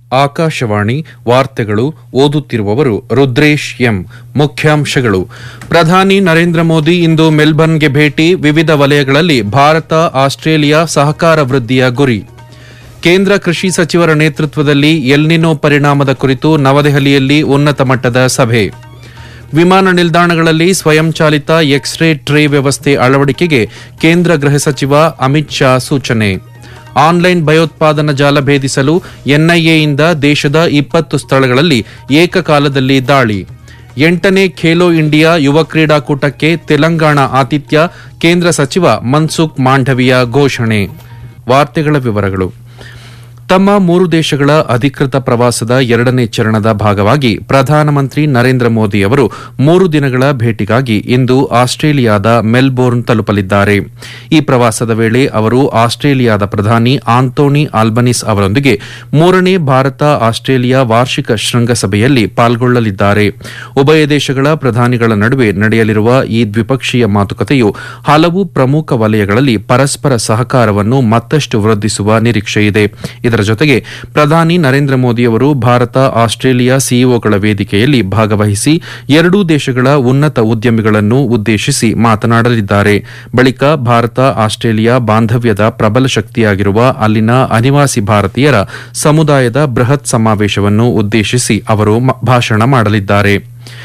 ಆಕಾಶವಾಣಿ ವಾರ್ತೆಗಳು ಓದುತ್ತಿರುವವರು ರುದ್ರೇಶ್ ಎಂ ಮುಖ್ಯಾಂಶಗಳು ಪ್ರಧಾನಿ ನರೇಂದ್ರ ಮೋದಿ ಇಂದು ಮೆಲ್ಬರ್ನ್ಗೆ ಭೇಟಿ ವಿವಿಧ ವಲಯಗಳಲ್ಲಿ ಭಾರತ ಆಸ್ಟ್ರೇಲಿಯಾ ಸಹಕಾರ ವೃದ್ಧಿಯ ಗುರಿ ಕೇಂದ್ರ ಕೃಷಿ ಸಚಿವರ ನೇತೃತ್ವದಲ್ಲಿ ಎಲ್ನಿನೋ ಪರಿಣಾಮದ ಕುರಿತು ನವದೆಹಲಿಯಲ್ಲಿ ಉನ್ನತ ಮಟ್ಟದ ಸಭೆ ವಿಮಾನ ನಿಲ್ದಾಣಗಳಲ್ಲಿ ಸ್ವಯಂಚಾಲಿತ ಎಕ್ಸ್ರೇ ಟ್ರೇ ವ್ಯವಸ್ಥೆ ಅಳವಡಿಕೆಗೆ ಕೇಂದ್ರ ಗೃಹ ಸಚಿವ ಅಮಿತ್ ಶಾ ಸೂಚನೆ ಆನ್ಲೈನ್ ಭಯೋತ್ಪಾದನಾ ಜಾಲ ಭೇದಿಸಲು ಎನ್ಐಎಯಿಂದ ದೇಶದ ಇಪ್ಪತ್ತು ಸ್ಥಳಗಳಲ್ಲಿ ಏಕಕಾಲದಲ್ಲಿ ದಾಳಿ ಎಂಟನೇ ಖೇಲೋ ಇಂಡಿಯಾ ಯುವ ಕ್ರೀಡಾಕೂಟಕ್ಕೆ ತೆಲಂಗಾಣ ಆತಿಥ್ಯ ಕೇಂದ್ರ ಸಚಿವ ಮನ್ಸುಖ್ ಮಾಂಡವಿಯ ಘೋಷಣೆ ವಾರ್ತೆಗಳ ವಿವರಗಳು ತಮ್ಮ ಮೂರು ದೇಶಗಳ ಅಧಿಕೃತ ಪ್ರವಾಸದ ಎರಡನೇ ಚರಣದ ಭಾಗವಾಗಿ ಪ್ರಧಾನಮಂತ್ರಿ ನರೇಂದ್ರ ಮೋದಿ ಅವರು ಮೂರು ದಿನಗಳ ಭೇಟಿಗಾಗಿ ಇಂದು ಆಸ್ಟ್ರೇಲಿಯಾದ ಮೆಲ್ಬೋರ್ನ್ ತಲುಪಲಿದ್ದಾರೆ ಈ ಪ್ರವಾಸದ ವೇಳೆ ಅವರು ಆಸ್ಟ್ರೇಲಿಯಾದ ಪ್ರಧಾನಿ ಆಂಟೋನಿ ಆಲ್ಬನಿಸ್ ಅವರೊಂದಿಗೆ ಮೂರನೇ ಭಾರತ ಆಸ್ಟ್ರೇಲಿಯಾ ವಾರ್ಷಿಕ ಶೃಂಗಸಭೆಯಲ್ಲಿ ಪಾಲ್ಗೊಳ್ಳಲಿದ್ದಾರೆ ಉಭಯ ದೇಶಗಳ ಪ್ರಧಾನಿಗಳ ನಡುವೆ ನಡೆಯಲಿರುವ ಈ ದ್ವಿಪಕ್ಷೀಯ ಮಾತುಕತೆಯು ಹಲವು ಪ್ರಮುಖ ವಲಯಗಳಲ್ಲಿ ಪರಸ್ಪರ ಸಹಕಾರವನ್ನು ಮತ್ತಷ್ಟು ವೃದ್ಧಿಸುವ ನಿರೀಕ್ಷೆಯಿದೆ ಇದರ ಜೊತೆಗೆ ಪ್ರಧಾನಿ ನರೇಂದ್ರ ಮೋದಿ ಅವರು ಭಾರತ ಆಸ್ಟ್ರೇಲಿಯಾ ಸಿಇಒಗಳ ವೇದಿಕೆಯಲ್ಲಿ ಭಾಗವಹಿಸಿ ಎರಡೂ ದೇಶಗಳ ಉನ್ನತ ಉದ್ಯಮಿಗಳನ್ನು ಉದ್ದೇಶಿಸಿ ಮಾತನಾಡಲಿದ್ದಾರೆ ಬಳಿಕ ಭಾರತ ಆಸ್ಟ್ರೇಲಿಯಾ ಬಾಂಧವ್ಯದ ಪ್ರಬಲ ಶಕ್ತಿಯಾಗಿರುವ ಅಲ್ಲಿನ ಅನಿವಾಸಿ ಭಾರತೀಯರ ಸಮುದಾಯದ ಬೃಹತ್ ಸಮಾವೇಶವನ್ನು ಉದ್ದೇಶಿಸಿ ಅವರು ಮ- ಭಾಷಣ ಮಾಡಲಿದ್ದಾರೆ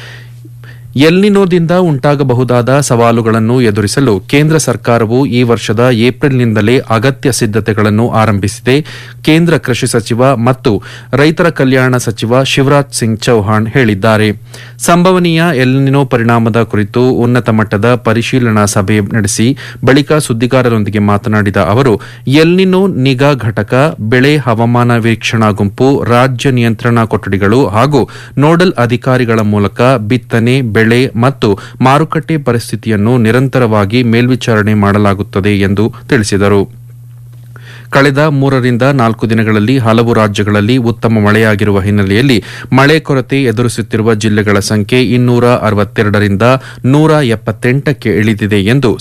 ಎಲ್ನಿನೋದಿಂದ ಉಂಟಾಗಬಹುದಾದ ಸವಾಲುಗಳನ್ನು ಎದುರಿಸಲು ಕೇಂದ್ರ ಸರ್ಕಾರವು ಈ ವರ್ಷದ ಏಪ್ರಿಲ್ನಿಂದಲೇ ಅಗತ್ಯ ಸಿದ್ದತೆಗಳನ್ನು ಆರಂಭಿಸಿದೆ ಕೇಂದ್ರ ಕೃಷಿ ಸಚಿವ ಮತ್ತು ರೈತರ ಕಲ್ಯಾಣ ಸಚಿವ ಶಿವರಾಜ್ ಸಿಂಗ್ ಚೌಹಾಣ್ ಹೇಳಿದ್ದಾರೆ ಸಂಭವನೀಯ ಎಲ್ನಿನೋ ಪರಿಣಾಮದ ಕುರಿತು ಉನ್ನತ ಮಟ್ಟದ ಪರಿಶೀಲನಾ ಸಭೆ ನಡೆಸಿ ಬಳಿಕ ಸುದ್ದಿಗಾರರೊಂದಿಗೆ ಮಾತನಾಡಿದ ಅವರು ಎಲ್ನಿನೋ ನಿಗಾ ಘಟಕ ಬೆಳೆ ಹವಾಮಾನ ವೀಕ್ಷಣಾ ಗುಂಪು ರಾಜ್ಯ ನಿಯಂತ್ರಣಾ ಕೊಠಡಿಗಳು ಹಾಗೂ ನೋಡಲ್ ಅಧಿಕಾರಿಗಳ ಮೂಲಕ ಬಿತ್ತನೆ ಬೆಳೆ ಮತ್ತು ಮಾರುಕಟ್ಟೆ ಪರಿಸ್ಥಿತಿಯನ್ನು ನಿರಂತರವಾಗಿ ಮೇಲ್ವಿಚಾರಣೆ ಮಾಡಲಾಗುತ್ತದೆ ಎಂದು ತಿಳಿಸಿದರು ಕಳೆದ ಮೂರರಿಂದ ನಾಲ್ಕು ದಿನಗಳಲ್ಲಿ ಹಲವು ರಾಜ್ಯಗಳಲ್ಲಿ ಉತ್ತಮ ಮಳೆಯಾಗಿರುವ ಹಿನ್ನೆಲೆಯಲ್ಲಿ ಮಳೆ ಕೊರತೆ ಎದುರಿಸುತ್ತಿರುವ ಜಿಲ್ಲೆಗಳ ಸಂಖ್ಯೆ ಇನ್ನೂರ ಅರವತ್ತೆರಡರಿಂದ ನೂರ ಎಪ್ಪತ್ತೆಂಟಕ್ಕೆ ಇಳಿದಿದೆ ಎಂದು